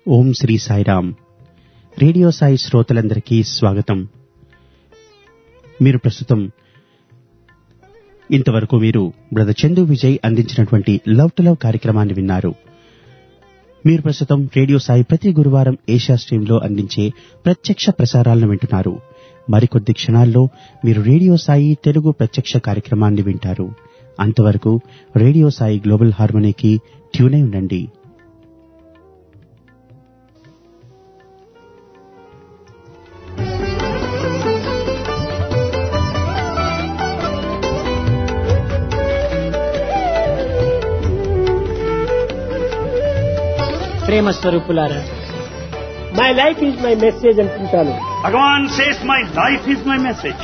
ఓం Shri Sairam radio Sai శ్రోతలందరికీ స్వాగతం మీరు ప్రస్తుతం ఇంతవరకు మీరు బ్రదర్ చందు విజయ్ అందించినటువంటి లవ్ టు లవ్ కార్యక్రమాన్ని విన్నారు మీరు ప్రస్తుతం రేడియో సాయి ప్రతి గురువారం ఏషియా స్ట్రీమ్లో అందించే ప్రత్యక్ష ప్రసారాలను వింటున్నారు మరికొద్ది క్షణాల్లో మీరు రేడియో సాయి తెలుగు ప్రత్యక్ష కార్యక్రమాన్ని వింటారు అంతవరకు రేడియో సాయి గ్లోబల్ హార్మనీకి ట్యూన్ అయి ఉండండి ప్రేమ స్వరూపులారా my life is my message అనుకుంటాను Bhagavan says, My life is my message.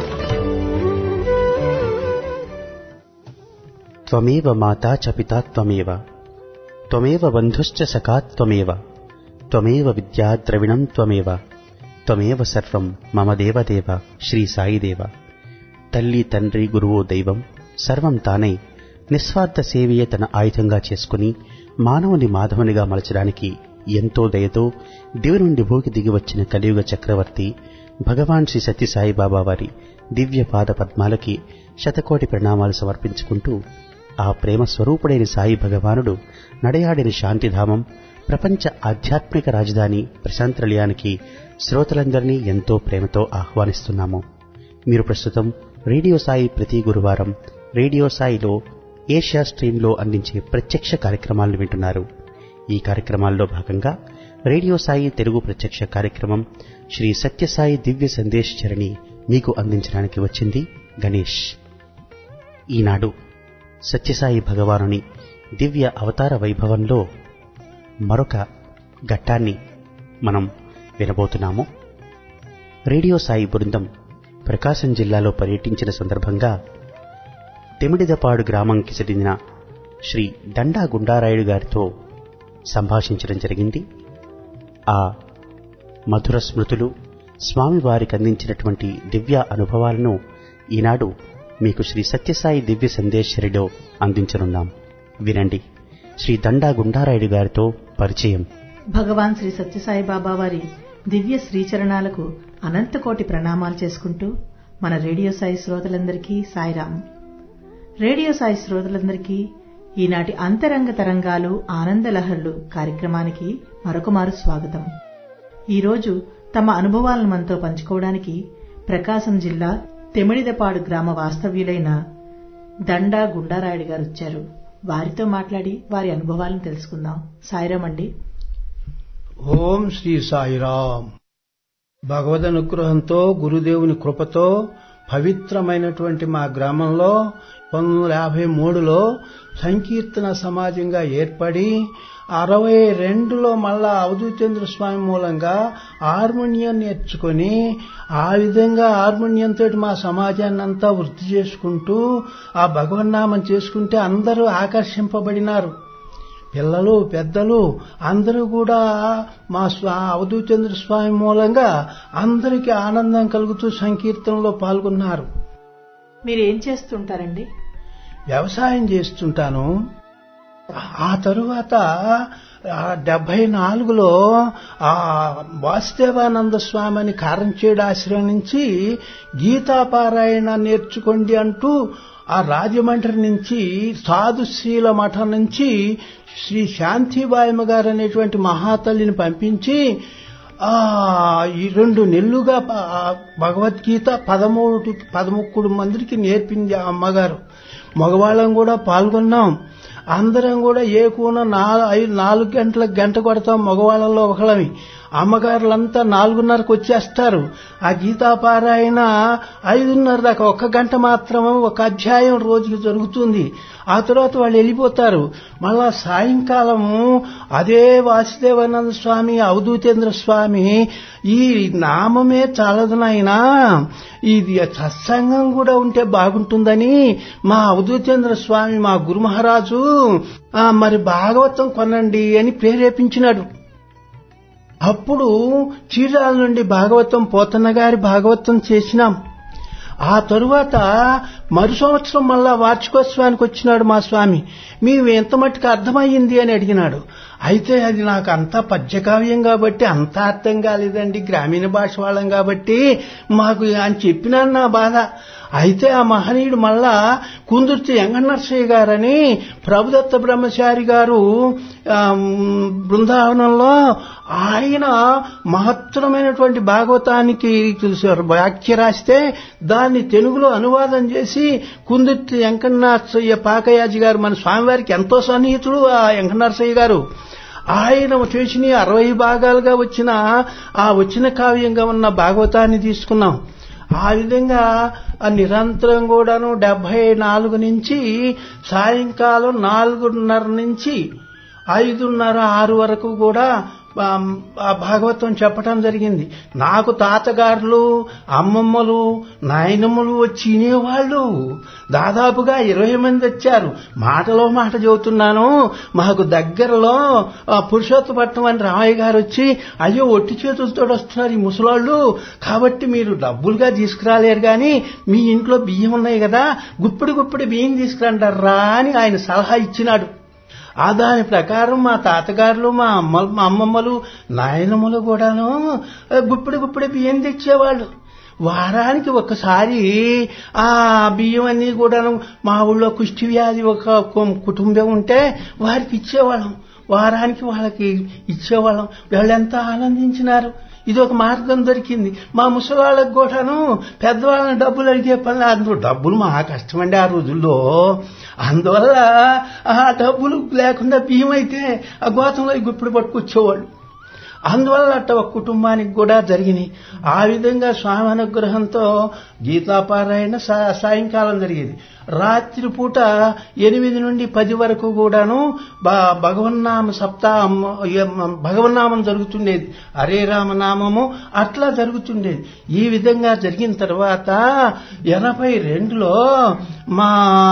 త్వమేవ మాతా చ పితా త్వమేవ త్వమేవ బంధుశ్చ సఖా త్వమేవ త్వమేవ విద్యా ద్రవిణం త్వమేవ త్వమేవ సర్వం మమ దేవదేవ శ్రీ సాయిదేవ తల్లి తండ్రి గురువు దైవం సర్వం తానై నిస్వార్థ సేవయే తన ఆయుధంగా చేసుకుని మానవుని మాధవునిగా మలచడానికి ఎంతో దయతో దివి నుండి భూకి దిగి వచ్చిన కలియుగ చక్రవర్తి భగవాన్ శ్రీ సత్యసాయి బాబా వారి దివ్య పాద పద్మాలకి శతకోటి ప్రణామాలు సమర్పించుకుంటూ ఆ ప్రేమ స్వరూపుడైన సాయి భగవానుడు నడయాడిన శాంతిధామం ప్రపంచ ఆధ్యాత్మిక రాజధాని ప్రశాంతనిలయానికి శ్రోతలందరినీ ఎంతో ప్రేమతో ఆహ్వానిస్తున్నాము మీరు ప్రస్తుతం రేడియో సాయి ప్రతి గురువారం రేడియో సాయిలో ఏషియా స్ట్రీమ్లో అందించే ప్రత్యక్ష కార్యక్రమాలను వింటున్నారు ఈ కార్యక్రమాల్లో భాగంగా రేడియో సాయి తెలుగు ప్రత్యక్ష కార్యక్రమం శ్రీ సత్యసాయి దివ్య సందేశ్ చరణి మీకు అందించడానికి వచ్చింది గణేష్ ఈనాడు సత్యసాయి భగవానుని దివ్య అవతార వైభవంలో మరొక ఘట్టాన్ని మనం వినబోతున్నాము రేడియో సాయి బృందం ప్రకాశం జిల్లాలో పర్యటించిన సందర్భంగా తెమిడిదపాడు గ్రామంకి చెందిన శ్రీ దండా గుండారాయుడు గారితో సంభాషించడం జరిగింది ఆ మధుర స్మృతులు స్వామివారికి అందించినటువంటి దివ్య అనుభవాలను ఈనాడు మీకు శ్రీ సత్యసాయి దివ్య సందేశ్వరిలో అందించనున్నాం వినండి శ్రీ దండా గుండారాయుడు గారితో పరిచయం భగవాన్ శ్రీ సత్యసాయి బాబా వారి దివ్య శ్రీచరణాలకు అనంతకోటి ప్రణామాలు చేసుకుంటూ మన రేడియో సాయి శ్రోతలందరికీ సాయిరాం రేడియో సాయి శ్రోతలందరికీ ఈనాటి అంతరంగ తరంగాలు ఆనందలహర్లు కార్యక్రమానికి మరొకమారు స్వాగతం ఈరోజు తమ అనుభవాలను మనతో పంచుకోవడానికి ప్రకాశం జిల్లా తెమిడిదపాడు గ్రామ వాస్తవ్యులైన దండా గుండారాయుడు గారు వచ్చారు వారితో మాట్లాడి వారి అనుభవాలను తెలుసుకుందాం సాయిరాం అండి ఓం శ్రీ సాయిరామ్ భగవద్ అనుగ్రహంతో గురుదేవుని కృపతో పవిత్రమైనటువంటి మా గ్రామంలో పంతొమ్మిది వందల యాభై మూడులో సంకీర్తన సమాజంగా ఏర్పడి అరవై రెండులో మళ్ళా అవధూతేంద్ర స్వామి మూలంగా హార్మోనియం నేర్చుకొని ఆ విధంగా హార్మోనియంతో మా సమాజాన్ని అంతా వృద్ధి చేసుకుంటూ ఆ భగవన్నామం చేసుకుంటే అందరూ ఆకర్షింపబడినారు పిల్లలు పెద్దలు అందరూ కూడా మా స్వా అవధూతేంద్ర స్వామి మూలంగా అందరికీ ఆనందం కలుగుతూ సంకీర్తనలో పాల్గొన్నారు మీరు ఏం చేస్తుంటారండి వ్యవసాయం చేస్తుంటాను ఆ తరువాత డెబ్బై నాలుగులో ఆ వాసుదేవానంద స్వామి అని కారంచేడు ఆశ్రయం నుంచి గీతాపారాయణ నేర్చుకోండి అంటూ ఆ రాజమండ్రి నుంచి సాధుశీల మఠం నుంచి శ్రీ శాంతిబాయమ్మ గారు అనేటువంటి మహాతల్లిని పంపించి ఆ ఈ రెండు నెల్లుగా భగవద్గీత పదమూడు పదముక్కుడు మందికి నేర్పింది ఆ అమ్మగారు మగవాళ్ళం కూడా పాల్గొన్నాం అందరం కూడా ఏ కూన నాలుగు గంటలకు గంట కొడతాం మగవాళ్ళలో ఒకళ్ళమి అమ్మగారులంతా నాలుగున్నరకు వచ్చేస్తారు ఆ గీతాపారాయణ ఐదున్నర దాకా ఒక్క గంట మాత్రమే ఒక అధ్యాయం రోజుకి జరుగుతుంది ఆ తర్వాత వాళ్ళు వెళ్ళిపోతారు మళ్ళా సాయంకాలము అదే వాసుదేవానంద స్వామి అవధూతేంద్ర స్వామి ఈ నామమే చాలదు నాయనా ఇది సత్సంగం కూడా ఉంటే బాగుంటుందని మా అవధూతేంద్ర స్వామి మా గురు మహారాజు మరి భాగవతం కొనండి అని ప్రేరేపించినాడు అప్పుడు చీరాల నుండి భాగవతం పోతన్న గారి భాగవతం చేసినాం ఆ తరువాత మరు సంవత్సరం మళ్ళా వార్షికోత్సవానికి వచ్చినాడు మా స్వామి మేము ఎంత మట్టుకు అర్థమయ్యింది అని అడిగినాడు అయితే అది నాకు అంతా పద్యకావ్యం కాబట్టి అంత అర్థం కాలేదండి గ్రామీణ భాష వాళ్ళం కాబట్టి మాకు అని చెప్పినాను నా బాధ అయితే ఆ మహనీయుడు మళ్ళా కుందుర్తి వెంకటనరసయ్య గారని ప్రభుదత్త బ్రహ్మచారి గారు ఆ, బృందావనంలో ఆయన మహత్తరమైనటువంటి భాగవతానికి వ్యాఖ్య రాస్తే దాన్ని తెలుగులో అనువాదం చేసి కుందుర్తి వెంకటనరసయ్య పాకయాజి గారు మన స్వామివారికి ఎంతో సన్నిహితుడు ఆ వెంకటనరసయ్య గారు ఆయన చేసిన అరవై భాగాలుగా వచ్చిన ఆ వచ్చిన కావ్యంగా ఉన్న భాగవతాన్ని తీసుకున్నాం ఆ విధంగా ఆ నిరంతరం కూడాను డెబ్బై నాలుగు నుంచి సాయంకాలం నాలుగున్నర నుంచి ఐదున్నర ఆరు వరకు కూడా ఆ, ఆ భాగవతం చెప్పటం జరిగింది నాకు తాతగారులు అమ్మమ్మలు నాయనమ్మలు వచ్చి వినేవాళ్ళు దాదాపుగా ఇరవై మంది వచ్చారు మాటలో మాట చెబుతున్నాను మాకు దగ్గరలో ఆ, పురుషోత్తపట్నం అని రామయ్య గారు వచ్చి అయ్యో ఒట్టి చేతులతో వస్తున్నారు ఈ ముసలాళ్ళు కాబట్టి మీరు డబ్బులుగా తీసుకురాలేరు కానీ మీ ఇంట్లో బియ్యం ఉన్నాయి కదా గుప్పిడి గుప్పిడి బియ్యం తీసుకురంటారా అని ఆయన సలహా ఇచ్చినాడు ఆ దాని ప్రకారం మా తాతగారులు మా అమ్మ మా అమ్మమ్మలు నాయనమ్మలు కూడాను ఆ, గుప్పిడి గుప్పిడి బియ్యం తెచ్చేవాళ్ళు వారానికి ఒకసారి ఆ బియ్యం అన్ని కూడాను మా ఊళ్ళో కుష్టి వ్యాధి ఒక కు- కుటుంబం ఉంటే వారికి ఇచ్చేవాళ్ళం వారానికి వాళ్ళకి ఇచ్చేవాళ్ళం వాళ్ళెంత ఆనందించినారు ఇది ఒక మార్గం దొరికింది మా ముసలాళ్ళకు కూడాను పెద్దవాళ్ళని డబ్బులు అడిగే పని అందులో డబ్బులు మా కష్టమండి ఆ రోజుల్లో అందువల్ల ఆ డబ్బులు లేకుండా బియ్యం అయితే ఆ గోతంలో గుప్పుడు పట్టుకొచ్చేవాళ్ళు అందువల్ల అట్ట ఒక కుటుంబానికి కూడా జరిగినాయి ఆ విధంగా స్వామి అనుగ్రహంతో గీతాపారాయణ సా- సాయంకాలం జరిగేది రాత్రి పూట ఎనిమిది నుండి పది వరకు కూడాను బ- భగవన్నామ సప్తాహం ఎం- భగవన్నామం జరుగుతుండేది హరే రామనామము అట్లా జరుగుతుండేది ఈ విధంగా జరిగిన తర్వాత ఎనభై రెండులో మా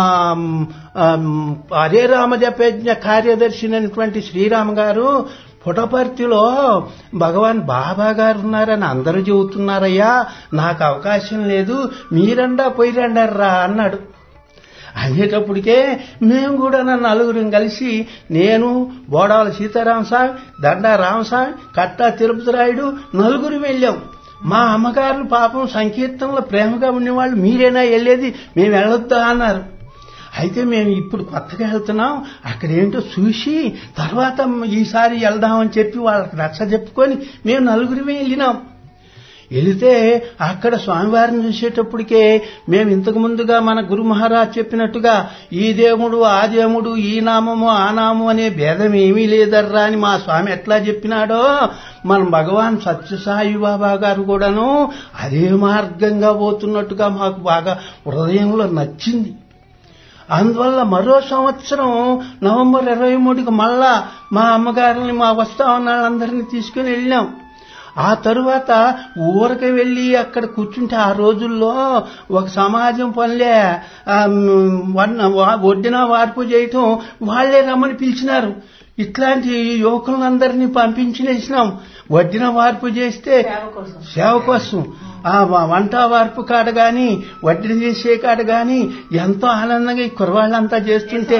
ఆమ్, హరే రామ జపయజ్ఞ కార్యదర్శి అయినటువంటి శ్రీరామ్ గారు పుటపర్తిలో భగవాన్ బాబా గారు ఉన్నారని అందరూ చెబుతున్నారయ్యా నాకు అవకాశం లేదు మీరండా పోయిరండా రా అన్నాడు అనేటప్పటికే మేము కూడా నా నలుగురం కలిసి నేను బోడాల సీతారామ స్వామి దండా రామస్వామి కట్టా తిరుపతి రాయుడు నలుగురు వెళ్ళాం మా అమ్మగారు పాపం సంకీర్తనలో ప్రేమగా ఉండేవాళ్ళు మీరేనా వెళ్ళేది మేము వెళ్ళొద్దా అన్నారు అయితే మేము ఇప్పుడు కొత్తగా వెళ్తున్నాం అక్కడ ఏంటో చూసి తర్వాత ఈసారి వెళ్దామని చెప్పి వాళ్ళకి నచ్చ చెప్పుకొని మేము నలుగురిమే వెళ్ళినాం వెళితే అక్కడ స్వామివారిని చూసేటప్పటికే మేము ఇంతకు ముందుగా మన గురు మహారాజ్ చెప్పినట్టుగా ఈ దేవుడు ఆ దేవుడు ఈ నామము ఆ నామము అనే భేదం ఏమీ లేదర్రా అని మా స్వామి ఎట్లా చెప్పినాడో మన భగవాన్ సత్యసాయి బాబా గారు కూడాను అదే మార్గంగా పోతున్నట్టుగా మాకు బాగా హృదయంలో నచ్చింది అందువల్ల మరో సంవత్సరం నవంబర్ ఇరవై మూడుకి మళ్ళా మా అమ్మగారిని మా వస్తా ఉన్న వాళ్ళందరినీ తీసుకుని వెళ్ళాం ఆ తరువాత ఊరికి వెళ్ళి అక్కడ కూర్చుంటే ఆ రోజుల్లో ఒక సమాజం పనులే ఆ, వన్న- వా- వడ్డిన వార్పు చేయటం వాళ్లే రమ్మని పిలిచినారు ఇట్లాంటి యువకులందరినీ పంపించినేసినాం వడ్డిన వార్పు చేస్తే సేవ కోసం ఆ వ- వంట వార్పు కాడ గాని వడ్డీ చేసే కాడ గాని ఎంతో ఆనందంగా ఈ కుర్రాళ్ళంతా చేస్తుంటే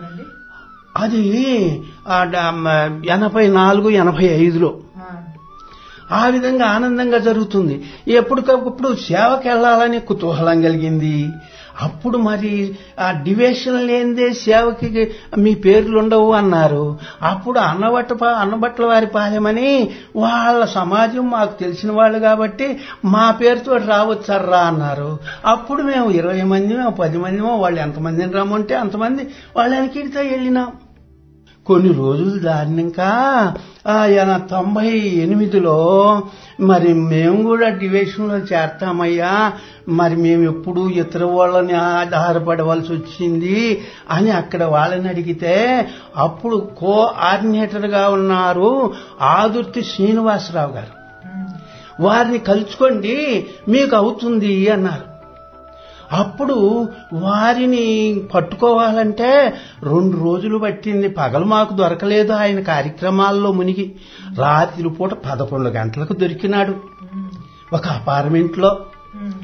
అది ఆ డ- మ- ఎనభై నాలుగు ఎనభై ఐదులో ఆ విధంగా ఆనందంగా జరుగుతుంది ఎప్పటికప్పుడు సేవకి వెళ్ళాలని కుతూహలం కలిగింది అప్పుడు మరి ఆ డివేషన్ లేనిదే సేవకి మీ పేర్లు ఉండవు అన్నారు అప్పుడు అన్నబట్ట పా- అన్నబట్టల వారి పాలెమని వాళ్ళ సమాజం మాకు తెలిసిన వాళ్ళు కాబట్టి మా పేరుతో రావచ్చారా అన్నారు అప్పుడు మేము ఇరవై మందిమో పది మందిమో వాళ్ళు ఎంతమందిని రమ్మంటే అంతమంది వాళ్ళ వెనకిడితో వెళ్ళినాం కొన్ని రోజులు దాటినాక ఆయన తొంభై ఎనిమిదిలో మరి మేము కూడా డివిజన్లో చేరతామయ్యా మరి మేము ఎప్పుడు ఇతర వాళ్ళని ఆధారపడవలసి వచ్చింది అని అక్కడ వాళ్ళని అడిగితే అప్పుడు కో ఆర్డినేటర్గా ఉన్నారు ఆదుర్తి శ్రీనివాసరావు గారు వారిని కలుసుకోండి మీకు అవుతుంది అన్నారు అప్పుడు వారిని పట్టుకోవాలంటే రెండు రోజులు పట్టింది పగలు మాకు దొరకలేదు ఆయన కార్యక్రమాల్లో మునిగి రాత్రి పూట పదకొండు గంటలకు దొరికినాడు ఒక అపార్ట్మెంట్లో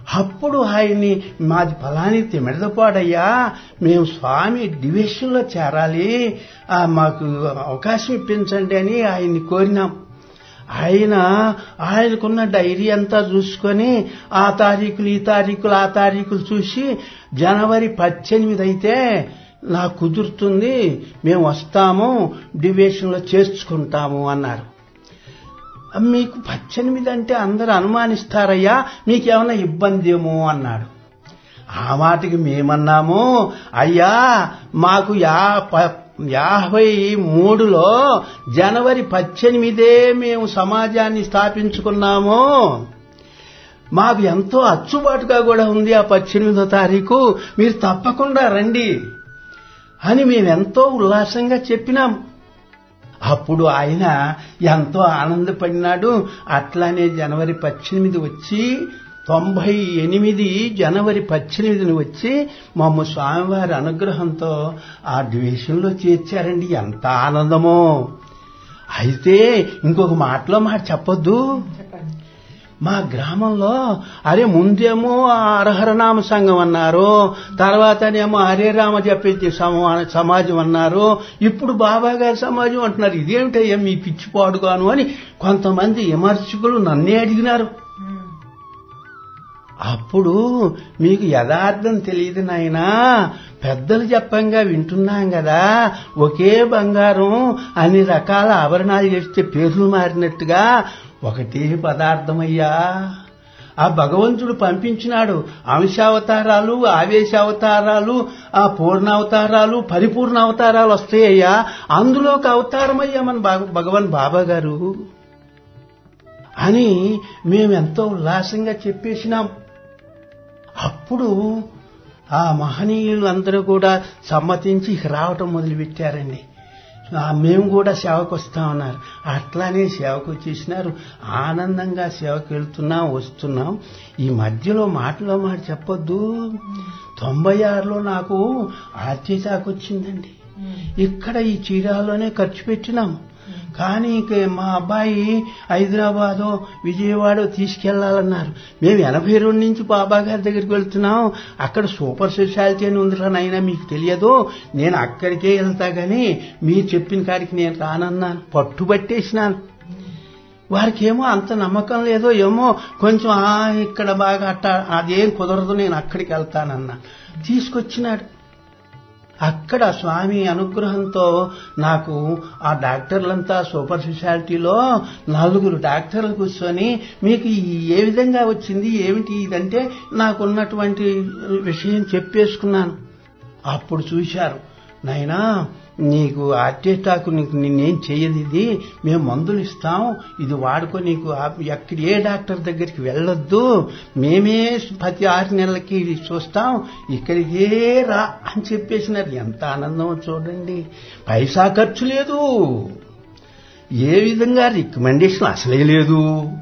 అప్పుడు ఆయన్ని మాది ఫలాని తిమిడదపాడయ్యా మేము స్వామి డివిజన్లో చేరాలి ఆ, మాకు అవకాశం ఇప్పించండి అని ఆయన్ని కోరినాం ఆయన ఆయనకున్న డైరీ అంతా చూసుకొని ఆ తారీఖులు ఈ తారీఖులు ఆ తారీఖులు చూసి జనవరి పద్దెనిమిది అయితే నాకు కుదురుతుంది మేము వస్తాము డివిజన్లో చేర్చుకుంటాము అన్నారు మీకు పద్దెనిమిది అంటే అందరూ అనుమానిస్తారయ్యా మీకేమైనా ఇబ్బంది ఏమో అన్నాడు ఆ మాటకి మేమన్నాము అయ్యా మాకు యా ప- యాభై మూడులో జనవరి పద్దెనిమిదే మేము సమాజాన్ని స్థాపించుకున్నాము మాకు ఎంతో అచ్చుబాటుగా కూడా ఉంది ఆ పద్దెనిమిదో తారీఖు మీరు తప్పకుండా రండి అని మేమెంతో ఉల్లాసంగా చెప్పినాం అప్పుడు ఆయన ఎంతో ఆనందపడినాడు అట్లానే జనవరి పద్దెనిమిది వచ్చి తొంభై ఎనిమిది జనవరి పద్దెనిమిదిని వచ్చి మమ్మ స్వామివారి అనుగ్రహంతో ఆ డివిజన్లో చేర్చారండి ఎంత ఆనందమో అయితే ఇంకొక మాటలో మాట చెప్పొద్దు చెప్పండి మా గ్రామంలో అరే ముందేమో ఆ అరహరనామ సంఘం అన్నారు తర్వాతనేమో హరే రామ చెప్పే సమా- సమాజం అన్నారు ఇప్పుడు బాబా గారి సమాజం అంటున్నారు ఇదేమిటయ్యా మీ పిచ్చి పాడుగాను అని కొంతమంది విమర్శకులు నన్నే అడిగినారు అప్పుడు మీకు యథార్థం తెలియదు నాయనా పెద్దలు చెప్పంగా వింటున్నాం కదా ఒకే బంగారం అన్ని రకాల ఆభరణాలు చేస్తే పేర్లు మారినట్టుగా ఒకటే పదార్థమయ్యా ఆ భగవంతుడు పంపించినాడు అంశావతారాలు ఆవేశావతారాలు ఆ పూర్ణావతారాలు పరిపూర్ణ అవతారాలు వస్తాయ్యా అందులోకి అవతారమయ్యా మన భగ- భగవాన్ బాబా గారు అని మేమెంతో ఉల్లాసంగా చెప్పేసినాం అప్పుడు ఆ మహనీయులు అందరూ కూడా సమ్మతించి ఇక రావటం మొదలుపెట్టారండి ఆ మేము కూడా సేవకు వస్తామన్నారు అట్లానే సేవకు వచ్చేసినారు ఆనందంగా సేవకు వెళ్తున్నాం వస్తున్నాం ఈ మధ్యలో మాటలో మాట చెప్పొద్దు తొంభై ఆరులో నాకు ఆర్టీసాకు వచ్చిందండి ఇక్కడ ఈ చీరాలోనే ఖర్చు పెట్టినాం కానీ ఇక మా అబ్బాయి హైదరాబాదో విజయవాడ తీసుకెళ్లాలన్నారు మేము ఎనభై రెండు నుంచి బాబా గారి దగ్గరికి వెళ్తున్నాం అక్కడ సూపర్ స్పెషాలిటీ అని ఉందిరా నాయనా మీకు తెలియదు నేను అక్కడికే వెళ్తా గాని మీరు చెప్పిన కాడికి నేను రానన్నాను పట్టుబట్టేసినాను వారికేమో అంత నమ్మకం లేదో ఏమో కొంచెం ఆ ఇక్కడ బాగా అట్ట అదేం కుదరదు నేను అక్కడికి వెళ్తానన్నా తీసుకొచ్చినాడు అక్కడ స్వామి అనుగ్రహంతో నాకు ఆ డాక్టర్లంతా సూపర్ స్పెషాలిటీలో నలుగురు డాక్టర్లు కూర్చొని మీకు ఈ ఏ విధంగా వచ్చింది ఏమిటి ఇదంటే నాకున్నటువంటి విషయం చెప్పేసుకున్నాను అప్పుడు చూశారు నాయనా నీకు హార్ట్ అటాక్ నీకు నిన్నేం చెయ్యదు ఇది మేము మందులు ఇస్తాం ఇది వాడుకో నీకు ఆ- ఎక్కడ ఏ డాక్టర్ దగ్గరికి వెళ్ళొద్దు మేమే ప్రతి ఆరు నెలలకి ఇది చూస్తాం ఇక్కడికే రా అని చెప్పేసినారు ఎంత ఆనందమో చూడండి పైసా ఖర్చు లేదు ఏ విధంగా రికమెండేషన్ అసలే లేదు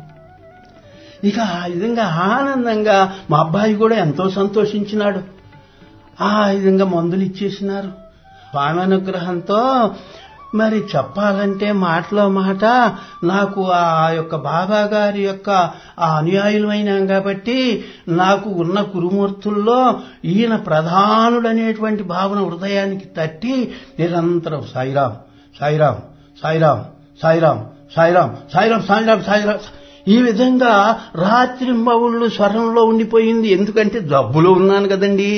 ఇక ఆ విధంగా ఆనందంగా మా అబ్బాయి కూడా ఎంతో సంతోషించినాడు ఆ విధంగా మందులు ఇచ్చేసినారు స్వామి అనుగ్రహంతో మరి చెప్పాలంటే మాటలో మాట నాకు ఆ యొక్క బాబా గారి యొక్క ఆ అనుయాయులమైనాం కాబట్టి నాకు ఉన్న కురుమూర్తుల్లో ఈయన ప్రధానుడనేటువంటి భావన హృదయానికి తట్టి నిరంతరం సాయిరాం సాయిరాం సాయిరాం సాయిరాం సాయిరాం సాయిరాం సాయిరాం సాయిరాం ఈ విధంగా రాత్రింబవుళ్ళు స్వరంలో ఉండిపోయింది ఎందుకంటే జబ్బులో ఉన్నాను కదండీ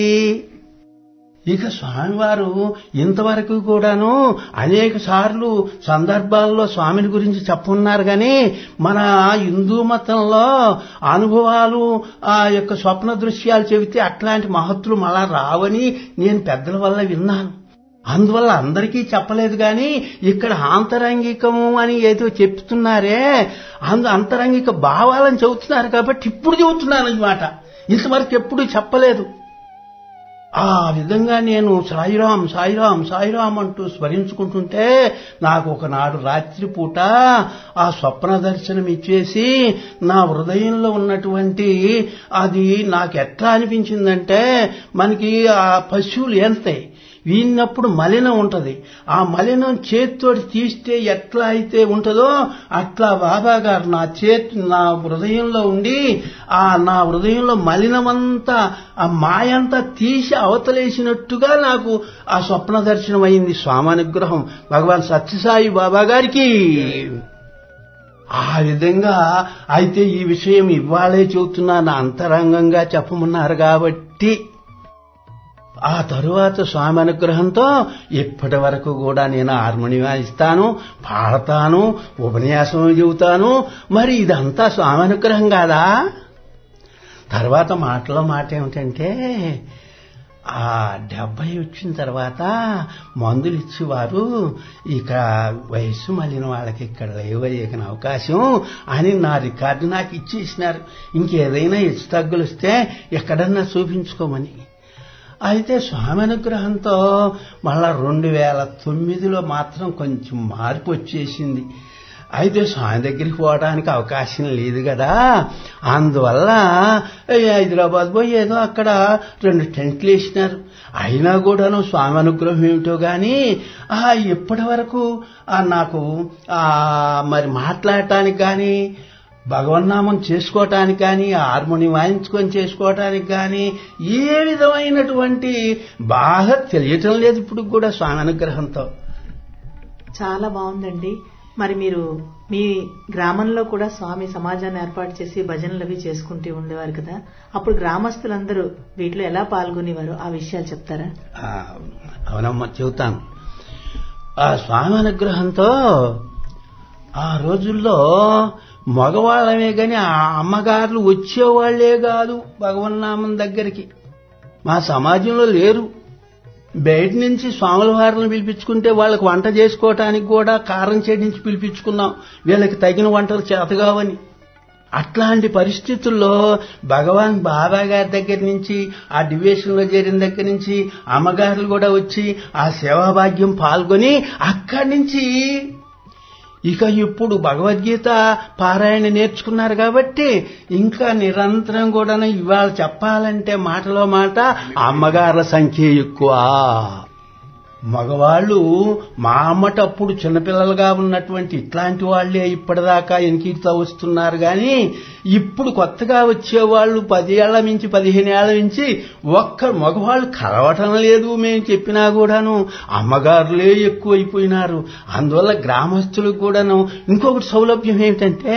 ఇక స్వామివారు ఇంతవరకు కూడాను అనేక సార్లు సందర్భాల్లో స్వామిని గురించి చెప్పున్నారు కానీ మన హిందూ మతంలో అనుభవాలు ఆ యొక్క స్వప్న దృశ్యాలు చెబితే అట్లాంటి మహత్తులు మళ్ళా రావని నేను పెద్దల వల్ల విన్నాను అందువల్ల అందరికీ చెప్పలేదు కానీ ఇక్కడ ఆంతరంగికము అని ఏదో చెప్తున్నారే అందు అంతరంగిక భావాలని చెబుతున్నారు కాబట్టి ఇప్పుడు చెబుతున్నాను అన్నమాట ఇంతవరకు ఎప్పుడు చెప్పలేదు ఆ విధంగా నేను సాయిరాం సాయిరాం సాయిరాం అంటూ స్మరించుకుంటుంటే నాకు ఒకనాడు రాత్రిపూట ఆ స్వప్న దర్శనం ఇచ్చేసి నా హృదయంలో ఉన్నటువంటి అది నాకు ఎట్లా అనిపించిందంటే మనకి ఆ పశువులు ఏల్తాయి వీన్నప్పుడు మలినం ఉంటది ఆ మలినం చేతితోటి తీస్తే ఎట్లా అయితే ఉంటుందో అట్లా బాబా గారు నా చేతి నా హృదయంలో ఉండి ఆ నా హృదయంలో మలినమంతా ఆ మాయంతా తీసి అవతలేసినట్టుగా నాకు ఆ స్వప్న దర్శనం అయింది స్వామానుగ్రహం భగవాన్ సత్యసాయి బాబా గారికి ఆ విధంగా అయితే ఈ విషయం ఇవ్వాలే చెబుతున్నా నా అంతరంగంగా చెప్పమన్నారు కాబట్టి ఆ తరువాత స్వామి అనుగ్రహంతో ఇప్పటి వరకు కూడా నేను హార్మోనియం వాయిస్తాను పాడతాను ఉపన్యాసం చెబుతాను మరి ఇదంతా స్వామి అనుగ్రహం కాదా తర్వాత మాటలో మాట ఏమిటంటే ఆ డెబ్బై వచ్చిన తర్వాత మందులు ఇచ్చేవారు ఇక వయస్సు మళ్ళిన వాళ్ళకి ఇక్కడ లేవయ్యకన అవకాశం అని నా రికార్డు నాకు ఇచ్చేసినారు ఇంకేదైనా హెచ్చు తగ్గులు వస్తే ఎక్కడన్నా చూపించుకోమని అయితే స్వామి అనుగ్రహంతో మళ్ళా రెండు వేల తొమ్మిదిలో మాత్రం కొంచెం మార్పు వచ్చేసింది అయితే స్వామి దగ్గరికి పోవడానికి అవకాశం లేదు కదా అందువల్ల హైదరాబాద్ పోయి ఏదో అక్కడ రెండు టెంట్లు వేసినారు అయినా కూడాను స్వామి అనుగ్రహం ఏమిటో గాని ఇప్పటి వరకు నాకు మరి మాట్లాడటానికి కానీ భగవన్నామం చేసుకోవటానికి కానీ హార్మోనియం వాయించుకొని చేసుకోవటానికి కానీ ఏ విధమైనటువంటి బాగా తెలియటం లేదు ఇప్పుడు కూడా స్వామి అనుగ్రహంతో చాలా బాగుందండి మరి మీరు మీ గ్రామంలో కూడా స్వామి సమాజాన్ని ఏర్పాటు చేసి భజనలు అవి చేసుకుంటూ ఉండేవారు కదా అప్పుడు గ్రామస్తులందరూ వీటిలో ఎలా పాల్గొనేవారు ఆ విషయాలు చెప్తారా అవునమ్మా చెబుతాను ఆ స్వామి అనుగ్రహంతో ఆ రోజుల్లో మగవాళ్ళమే గాని ఆ అమ్మగారులు వచ్చేవాళ్లే కాదు భగవన్నామం దగ్గరికి మా సమాజంలో లేరు బయట నుంచి స్వాముల వారిని పిలిపించుకుంటే వాళ్ళకి వంట చేసుకోవటానికి కూడా కారం చెడి నుంచి పిలిపించుకున్నాం వీళ్ళకి తగిన వంటలు చేతగావని అట్లాంటి పరిస్థితుల్లో భగవాన్ బాబా గారి దగ్గర నుంచి ఆ డివిజన్లో చేరిన దగ్గర నుంచి అమ్మగారులు కూడా వచ్చి ఆ సేవాభాగ్యం పాల్గొని అక్కడి నుంచి ఇక ఇప్పుడు భగవద్గీత పారాయణ నేర్చుకున్నారు కాబట్టి ఇంకా నిరంతరం కూడా ఇవాళ చెప్పాలంటే మాటలో మాట అమ్మగారుల సంఖ్య ఎక్కువ మగవాళ్ళు మా అమ్మటప్పుడు చిన్నపిల్లలుగా ఉన్నటువంటి ఇట్లాంటి వాళ్లే ఇప్పటిదాకా ఎన్కీర్తా వస్తున్నారు గాని ఇప్పుడు కొత్తగా వచ్చేవాళ్ళు పదేళ్ల నుంచి పదిహేను ఏళ్ల నుంచి ఒక్క మగవాళ్ళు కలవటం లేదు మేము చెప్పినా కూడాను అమ్మగారులే ఎక్కువైపోయినారు అందువల్ల గ్రామస్తులకు కూడాను ఇంకొకటి సౌలభ్యం ఏమిటంటే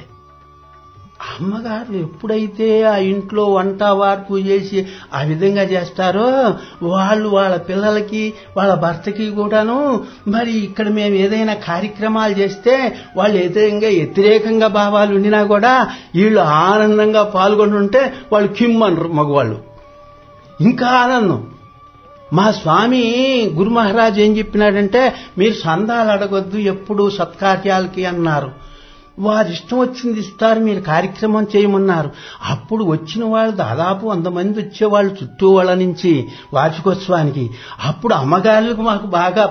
అమ్మగారు ఎప్పుడైతే ఆ ఇంట్లో వంట వార్పు చేసి ఆ విధంగా చేస్తారో వాళ్ళు వాళ్ళ పిల్లలకి వాళ్ళ భర్తకి కూడాను మరి ఇక్కడ మేము ఏదైనా కార్యక్రమాలు చేస్తే వాళ్ళు వ్యతిరేకంగా వ్యతిరేకంగా భావాలు ఉండినా కూడా వీళ్ళు ఆనందంగా పాల్గొని ఉంటే వాళ్ళు కిమ్మనరు మగవాళ్ళు ఇంకా ఆనందం మా స్వామి గురు మహారాజ్ ఏం చెప్పినాడంటే మీరు సందాలు అడగొద్దు ఎప్పుడు సత్కార్యాలకి అన్నారు వారి ఇష్టం వచ్చింది ఇస్తారు మీరు కార్యక్రమం చేయమన్నారు అప్పుడు వచ్చిన వాళ్ళు దాదాపు వంద మంది వచ్చేవాళ్ళు చుట్టూ వాళ్ళ నుంచి వార్షికోత్సవానికి అప్పుడు అమ్మగారులకు మాకు బాగా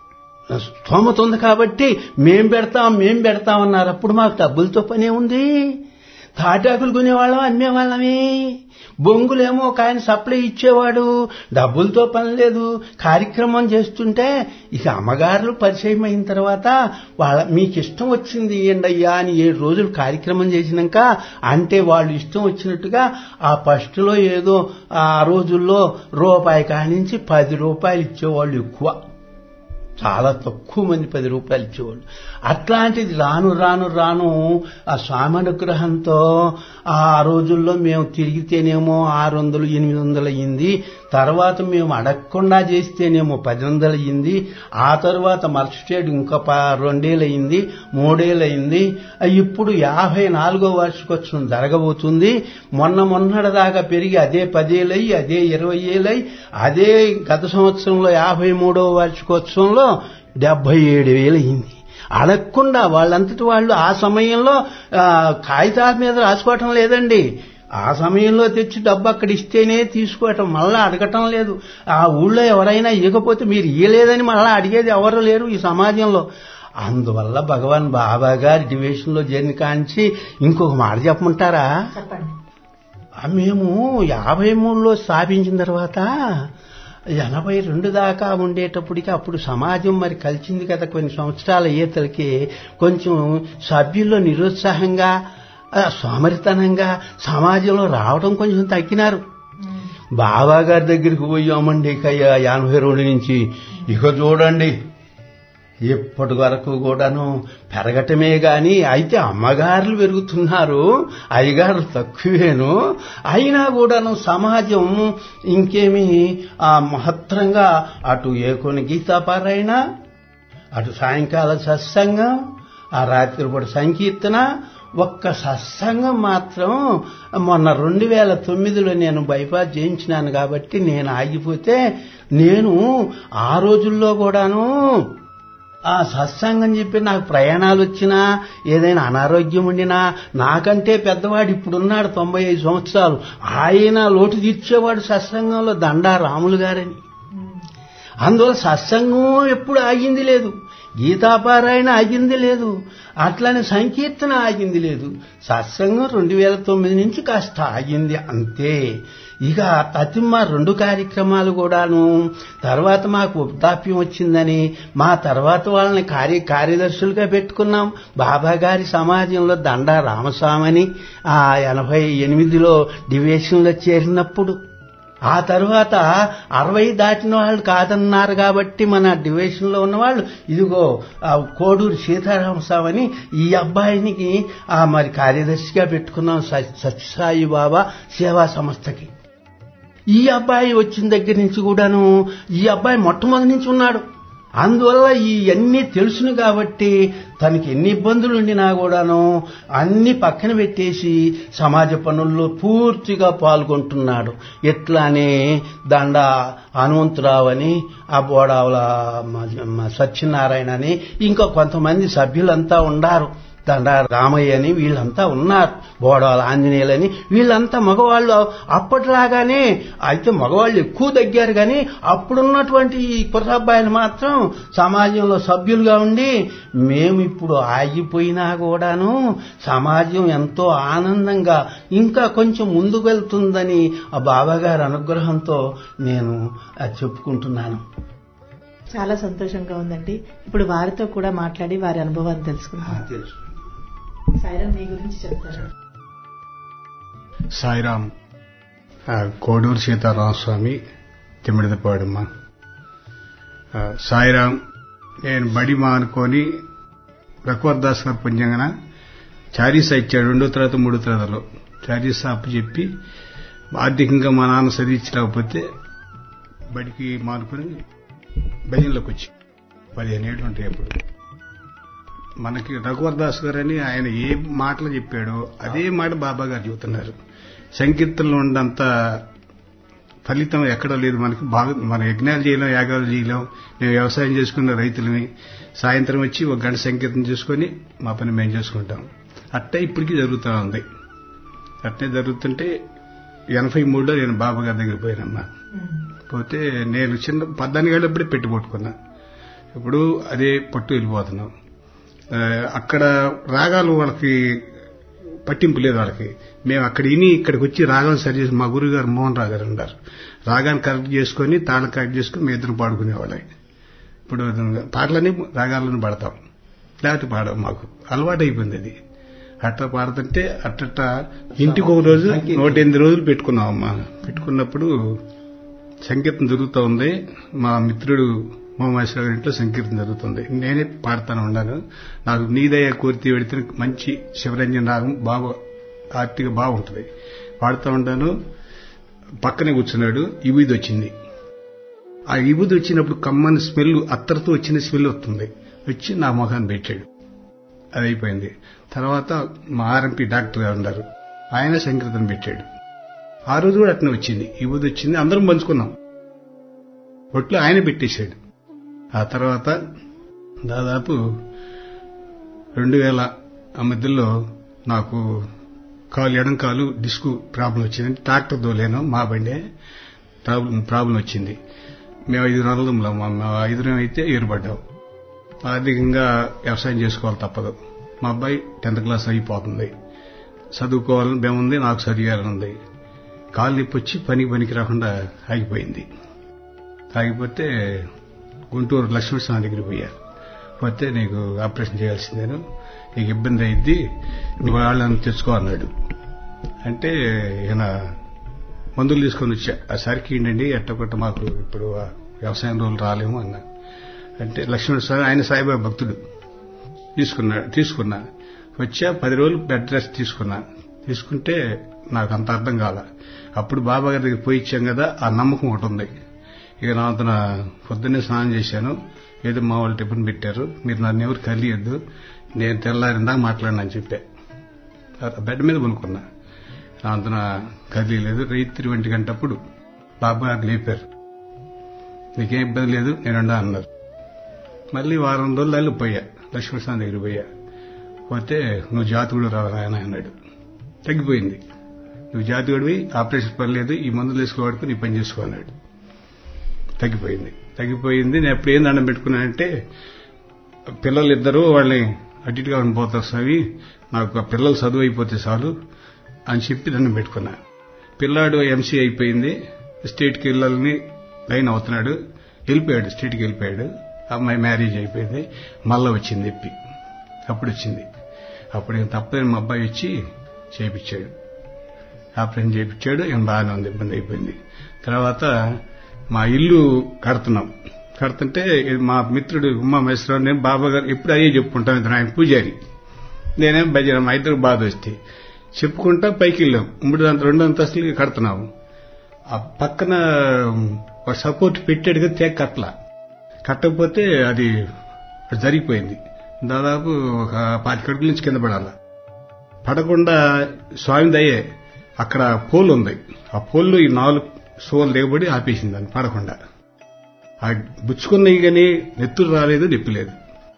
స్తోమత ఉంది కాబట్టి మేం పెడతాం మేం పెడతామన్నారు అప్పుడు మాకు డబ్బులతో పనే ఉంది తాటాకులు కొనేవాళ్ళం అమ్మేవాళ్ళమే బొంగులేమో ఒక ఆయన సప్లై ఇచ్చేవాడు డబ్బులతో పని లేదు కార్యక్రమం చేస్తుంటే ఇక అమ్మగారులు పరిచయం అయిన తర్వాత వాళ్ళ మీకు ఇష్టం వచ్చింది ఏంటయ్యా అని ఏడు రోజులు కార్యక్రమం చేసినాక అంటే వాళ్ళు ఇష్టం వచ్చినట్టుగా ఆ ఫస్ట్లో ఏదో ఆ రోజుల్లో రూపాయి కానించి పది రూపాయలు ఇచ్చేవాళ్ళు ఎక్కువ చాలా తక్కువ మంది పది రూపాయలు ఇచ్చేవాళ్ళు అట్లాంటిది రాను రాను రాను ఆ స్వామి అనుగ్రహంతో ఆ రోజుల్లో మేము తిరిగితేనేమో ఆరు వందలు ఎనిమిది వందలు అయ్యింది తర్వాత మేము అడగకుండా చేస్తేనేమో పది వందలు అయ్యింది ఆ తర్వాత మరుసటేడు ఇంకా రెండేళ్ళు అయింది మూడేళ్ళు అయింది ఇప్పుడు యాభై నాలుగో వార్షికోత్సవం జరగబోతుంది మొన్న మొన్నటి దాకా పెరిగి అదే పదేళ్ళయి అదే ఇరవై ఏళ్ళై అదే గత సంవత్సరంలో యాభై మూడవ వార్షికోత్సవంలో డెబ్బై ఏడు వేలు అయింది అడగకుండా వాళ్ళంతటి వాళ్ళు ఆ సమయంలో కాగితాల మీద రాసుకోవటం లేదండి ఆ సమయంలో తెచ్చి డబ్బు అక్కడ ఇస్తేనే తీసుకోవటం మళ్ళా అడగటం లేదు ఆ ఊళ్ళో ఎవరైనా ఇవ్వకపోతే మీరు ఇయ్యలేదని మళ్ళా అడిగేది ఎవరు లేరు ఈ సమాజంలో అందువల్ల భగవాన్ బాబా గారి డివిజన్లో చేరిన కాంచి ఇంకొక మాట చెప్పమంటారా చెప్పండి మేము యాభై మూడులో స్థాపించిన తర్వాత ఎనభై రెండు దాకా ఉండేటప్పటికి అప్పుడు సమాజం మరి కలిసింది కదా కొన్ని సంవత్సరాల ఈతలకి కొంచెం సభ్యుల్లో నిరుత్సాహంగా ఆ, సోమరితనంగా సమాజంలో రావడం కొంచెం తగ్గినారు బాబా గారి దగ్గరికి పోయామండి ఇక ఎనభై రెండు నుంచి ఇక చూడండి ఇప్పటి వరకు కూడాను పెరగటమే గాని అయితే అమ్మగారులు పెరుగుతున్నారు అయ్యగారులు తక్కువేను అయినా కూడాను సమాజం ఇంకేమి ఆ మహత్తరంగా అటు ఏకొని గీతాపారాయణ అటు సాయంకాల సత్సంగం ఆ రాత్రిపూట సంకీర్తన ఒక్క సత్సంగం మాత్రం మొన్న రెండు వేల తొమ్మిదిలో నేను బైపాస్ చేయించినాను కాబట్టి నేను ఆగిపోతే నేను ఆ రోజుల్లో కూడాను ఆ సత్సంగం చెప్పి నాకు ప్రయాణాలు వచ్చినా ఏదైనా అనారోగ్యం ఉండినా నాకంటే పెద్దవాడు ఇప్పుడున్నాడు తొంభై ఐదు సంవత్సరాలు ఆయన లోటు తీర్చేవాడు సత్సంగంలో దండా రాములు గారని అందువల్ల సత్సంగం ఎప్పుడు ఆగింది లేదు గీతాపారాయణ ఆగింది లేదు అట్లనే సంకీర్తన ఆగింది లేదు సత్సంగం రెండు వేల తొమ్మిది నుంచి కాస్త ఆగింది అంతే ఇక తతిమ్మ రెండు కార్యక్రమాలు కూడాను తర్వాత మాకు వృద్ధాప్యం వచ్చిందని మా తర్వాత వాళ్ళని కార్య కార్యదర్శులుగా పెట్టుకున్నాం బాబా గారి సమాజంలో దండా రామస్వామని ఆ ఎనభై ఎనిమిదిలో డివిజన్లో చేరినప్పుడు ఆ తర్వాత అరవై దాటిన వాళ్ళు కాదన్నారు కాబట్టి మన డివిజన్ లో ఉన్న వాళ్ళు ఇదిగో ఆ కోడూరు సీతారామస్వామని ఈ అబ్బాయినికి ఆ మరి కార్యదర్శిగా పెట్టుకున్నాం స- సత్యసాయి బాబా సేవా సంస్థకి ఈ అబ్బాయి వచ్చిన దగ్గర నుంచి కూడాను ఈ అబ్బాయి మొట్టమొదటి నుంచి ఉన్నాడు అందువల్ల ఈ అన్నీ తెలుసును కాబట్టి తనకి ఎన్ని ఇబ్బందులు ఉండినా కూడాను అన్ని పక్కన పెట్టేసి సమాజ పనుల్లో పూర్తిగా పాల్గొంటున్నాడు ఎట్లానే దండ హనుమంతరావు అని ఆ బోడావుల మ- మ- సత్యనారాయణ అని ఇంకా కొంతమంది సభ్యులంతా ఉండారు దండ రామయ్య అని వీళ్ళంతా ఉన్నారు బోడాల ఆంజనేయులని వీళ్ళంతా మగవాళ్ళు అప్పటిలాగానే అయితే మగవాళ్ళు ఎక్కువ తగ్గారు కానీ అప్పుడున్నటువంటి ఈ కుర్రబ్బాయిలు మాత్రం సమాజంలో సభ్యులుగా ఉండి మేము ఇప్పుడు ఆగిపోయినా కూడాను సమాజం ఎంతో ఆనందంగా ఇంకా కొంచెం ముందుకు వెళ్తుందని ఆ బాబాగారి అనుగ్రహంతో నేను అది చెప్పుకుంటున్నాను చాలా సంతోషంగా ఉందండి ఇప్పుడు వారితో కూడా మాట్లాడి వారి అనుభవాన్ని తెలుసుకుందాం తెలుసు సాయిరామ్ మీ గురించి చెప్తారు సాయిరాం ఆ, కోడూరు సీతారామస్వామి తిమ్మిడిదపాడమ్మ ఆ, సాయిరాం నేను బడి మానుకొని రఘువర్ దాస్ గారు పుణ్యంగన చారీసా ఇచ్చాడు రెండో తరగతి మూడో తరగతిలో చారీసా అప్పు చెప్పి ఆర్థికంగా మా నాన్న చదివించలేకపోతే బడికి మానుకొని భజనలోకి వచ్చి పదిహేను ఏళ్ళు ఉంటాయి అప్పుడు మనకి రఘువర్ దాస్ గారు అని ఆయన ఏ మాటలు చెప్పాడో అదే మాట బాబా గారు చెబుతున్నారు సంకీర్తనలో ఉన్నంత ఫలితం ఎక్కడ లేదు మనకి బాగా మన యజ్ఞాలు చేయలేం యాగాలు చేయలేం మేము వ్యవసాయం చేసుకున్న రైతులని సాయంత్రం వచ్చి ఒక గంట సంకీర్తన చేసుకొని మా పని మేము చేసుకుంటాం అట్టే ఇప్పటికీ జరుగుతూ ఉంది అట్టే జరుగుతుంటే ఎనభై మూడులో నేను బాబా గారి దగ్గరికి పోయినమ్మా పోతే నేను చిన్న పద్నాలుగు ఏళ్ళప్పుడే పెట్టి పట్టుకున్నా ఇప్పుడు అదే పట్టు వెళ్ళిపోతున్నాం ఆ, అక్కడ రాగాలు వాళ్ళకి పట్టింపు లేదు వాళ్ళకి మేము అక్కడ ఇని ఇక్కడికి వచ్చి రాగాలు సరి చేసి మా గురువు గారు మోహన్ రావు గారు ఉన్నారు రాగాన్ని కరెక్ట్ చేసుకొని తాళం కరెక్ట్ చేసుకొని మేము ఇద్దరు పాడుకునేవాళ్ళం ఇప్పుడు పాటలని రాగాలను పాడతాం లేకపోతే పాడవు మాకు అలవాటు అయిపోయింది అది అట్లా పాడుతుంటే అట్టట ఇంటికి ఒక రోజు నూట ఎనిమిది రోజులు పెట్టుకున్నాం అమ్మా పెట్టుకున్నప్పుడు సంకీర్తన జరుగుతూ ఉంది మా మిత్రుడు మోమేశ్వర గారి ఇంట్లో సంకీర్తన జరుగుతుంది నేనే పాడుతాను ఉన్నాను నాకు నీదయ్య కోరితే పెడితే మంచి శివరంజన్ రాగం బాగా ఆర్టిగా బాగుంటుంది పాడుతూ ఉంటాను పక్కనే కూర్చున్నాడు ఇవిది వచ్చింది ఆ ఇబుది వచ్చినప్పుడు కమ్మని స్మెల్ అత్తరితో వచ్చిన స్మెల్ వస్తుంది వచ్చి నా మొఖాన్ని పెట్టాడు అది అయిపోయింది తర్వాత మా ఆర్ఎంపీ డాక్టర్ గారు ఉన్నారు ఆయన సంకీర్తన పెట్టాడు ఆ రోజు కూడా అట్నే వచ్చింది ఇబుది వచ్చింది అందరం పంచుకున్నాం ఒట్లో ఆయన పెట్టేశాడు ఆ తర్వాత దాదాపు రెండు వేల ఆ మధ్యలో నాకు కాలు ఎడం కాలు డిస్క్ ప్రాబ్లం వచ్చింది ట్రాక్టర్ దోలేను మా బండే ప్రాబ్లం ప్రాబ్లం వచ్చింది మేము ఐదు నెలలు మా ఐదుగురం అయితే ఏర్పడ్డాం ఆర్థికంగా వ్యవసాయం చేసుకోవాలి తప్పదు మా అబ్బాయి టెన్త్ క్లాస్ అయిపోతుంది చదువుకోవాలని బేముంది నాకు చదివాలని ఉంది కాలు నొప్పి వచ్చి పనికి పనికి రాకుండా ఆగిపోయింది తాగిపోతే గుంటూరు లక్ష్మీస్వామి దగ్గరికి పోయా పోతే నీకు ఆపరేషన్ చేయాల్సిందేను నీకు ఇబ్బంది అయింది నువ్వు వాళ్ళని తెచ్చుకో అన్నాడు అంటే ఈయన మందులు తీసుకొని వచ్చా ఆ సరికి ఏంటండి ఎట్టకొట్ట మాకు ఇప్పుడు ఆ వ్యవసాయం రోజులు రాలేము అన్నా అంటే లక్ష్మణ స్వామి ఆయన సాయిబాబా భక్తుడు తీసుకున్నా తీసుకున్నా వచ్చా పది రోజులు బెడ్ రెస్ట్ తీసుకున్నా తీసుకుంటే నాకు అంత అర్థం కాల అప్పుడు బాబా గారి దగ్గర పోయి ఇచ్చాం కదా ఆ నమ్మకం ఒకటి ఉంది ఇక నా అంతన పొద్దున్నే స్నానం చేశాను ఏదో మా వాళ్ళు టిఫిన్ పెట్టారు మీరు నన్ను ఎవరు కలియద్దు నేను తెల్లారిందా మాట్లాడినని చెప్పా ఆ బెడ్ మీద కొనుక్కున్నా నా అంతన కదిలేదు రైతు ఒంటి గంటప్పుడు బాబా గారు లేపారు నీకేం ఇబ్బంది లేదు నేనుండా అన్నారు మళ్ళీ వారం రోజులు అల్లి పోయా లక్ష్మీస్వామి దగ్గర పోయా పోతే నువ్వు జాతకుడు రాయన అన్నాడు తగ్గిపోయింది నువ్వు జాతకుడివి ఆపరేషన్ పర్లేదు ఈ మందులు వేసుకోవాడుకు నీ పని చేసుకో అన్నాడు తగ్గిపోయింది తగ్గిపోయింది నేను ఎప్పుడు ఏం దండం పెట్టుకున్నానంటే పిల్లలు ఇద్దరు వాళ్ళని అటు ఇటుగా పోతారు స్వామి నాకు ఆ పిల్లలు చదువు అయిపోతే చాలు అని చెప్పి దండం పెట్టుకున్నా పిల్లాడు ఎంసీ అయిపోయింది స్టేట్కి వెళ్ళాలని లైన్ అవుతున్నాడు వెళ్ళిపోయాడు స్టేట్కి వెళ్ళిపోయాడు అమ్మాయి మ్యారేజ్ అయిపోయింది మళ్ళా వచ్చింది ఎప్పి అప్పుడు వచ్చింది అప్పుడు ఇంక తప్పదని మా అబ్బాయి వచ్చి చేయించాడు ఆపరేషన్ చేయించాడు ఏం బాగానే ఉంది ఇబ్బంది అయిపోయింది తర్వాత మా ఇల్లు కడుతున్నాం కడుతుంటే మా మిత్రుడు ఉమా మహేశ్వరరావు నేను బాబా గారు ఎప్పుడు అయ్యే చెప్పుకుంటాం ఇతను ఆయన పూజారి నేనేం భజన మా ఇద్దరు బాధ వస్తే చెప్పుకుంటా పైకి వెళ్ళాం మూడు అంత రెండు అంతస్తులకి కడుతున్నాము ఆ పక్కన ఒక సపోర్ట్ పెట్టాడు కదా తేగ కట్ల కట్టకపోతే అది జరిగిపోయింది దాదాపు ఒక పాతి కడుపుల నుంచి కింద పడాల పడకుండా స్వామి దయ్యే అక్కడ పోల్ ఉంది ఆ పోల్లో ఈ నాలుగు సోలు దిగబడి ఆపేసింది దాన్ని పడకుండా ఆ బుచ్చుకున్నవి కానీ నెత్తురు రాలేదు నొప్పి లేదు